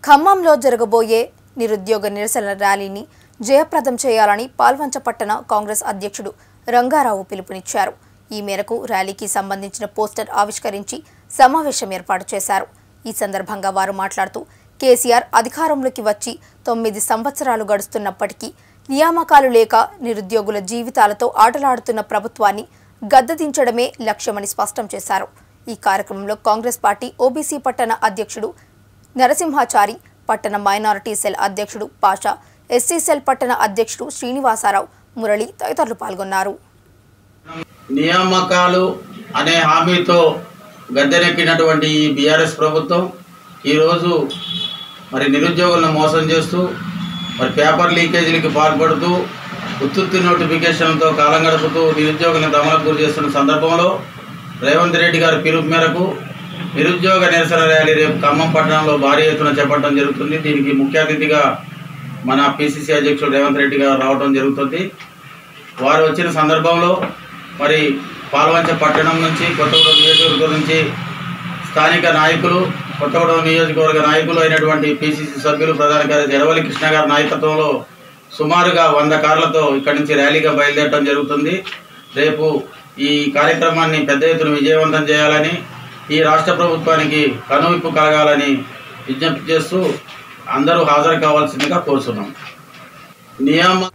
ఖమ్మంలో జరగబోయే నిరుద్యోగ నిరసన ర్యాలీని జయప్రదం చేయాలని పాల్వంచ పట్టణ కాంగ్రెస్ అధ్యక్షుడు రంగారావు పిలుపునిచ్చారు ఈ మేరకు ర్యాలీకి సంబంధించిన పోస్టర్ ఆవిష్కరించి సమావేశం ఏర్పాటు చేశారు ఈ సందర్భంగా వారు మాట్లాడుతూ కేసీఆర్ అధికారంలోకి వచ్చి తొమ్మిది సంవత్సరాలు గడుస్తున్నప్పటికీ నియామకాలు లేక నిరుద్యోగుల జీవితాలతో ఆటలాడుతున్న ప్రభుత్వాన్ని గద్దదించడమే లక్ష్యమని స్పష్టం చేశారు ఈ కార్యక్రమంలో కాంగ్రెస్ పార్టీ ఓబీసీ పట్టణ అధ్యక్షుడు నరసింహాచారి పట్టణ మైనారిటీ సెల్ అధ్యక్షుడు పాషా ఎస్సీ సెల్ పట్టణ అధ్యక్షుడు శ్రీనివాసరావు మురళి తదితరులు పాల్గొన్నారు నియామకాలు అనే హామీతో గద్దెనెక్కినటువంటి ఈ బీఆర్ఎస్ ప్రభుత్వం ఈరోజు మరి నిరుద్యోగులను మోసం చేస్తూ మరి పేపర్ లీకేజీలకి పాల్పడుతూ ఉత్తుత్తి నోటిఫికేషన్లతో కాలం గడుపుతూ నిరుద్యోగులను దమలకు గురి చేస్తున్న సందర్భంలో రేవంత్ రెడ్డి గారి పిలుపు మేరకు నిరుద్యోగ నిరసన ర్యాలీ రేపు ఖమ్మం పట్టణంలో భారీ ఎత్తున చేపట్టడం జరుగుతుంది దీనికి ముఖ్య అతిథిగా మన పిసిసి అధ్యక్షుడు రేవంత్ రెడ్డి గారు రావడం జరుగుతుంది వారు వచ్చిన సందర్భంలో మరి పాల్వంచ పట్టణం నుంచి కొత్తగూడెం నియోజకవర్గం నుంచి స్థానిక నాయకులు కొత్తగూడెం నియోజకవర్గ నాయకులు అయినటువంటి పిసిసి సభ్యులు ప్రధాన కార్యదర్శి ఎడవల్లి కృష్ణ గారి నాయకత్వంలో సుమారుగా వంద కార్లతో ఇక్కడి నుంచి ర్యాలీగా బయలుదేరడం జరుగుతుంది రేపు ఈ కార్యక్రమాన్ని పెద్ద ఎత్తున విజయవంతం చేయాలని ఈ రాష్ట్ర ప్రభుత్వానికి కనువిప్పు కలగాలని విజ్ఞప్తి చేస్తూ అందరూ హాజరు కావాల్సిందిగా కోరుతున్నాం నియామ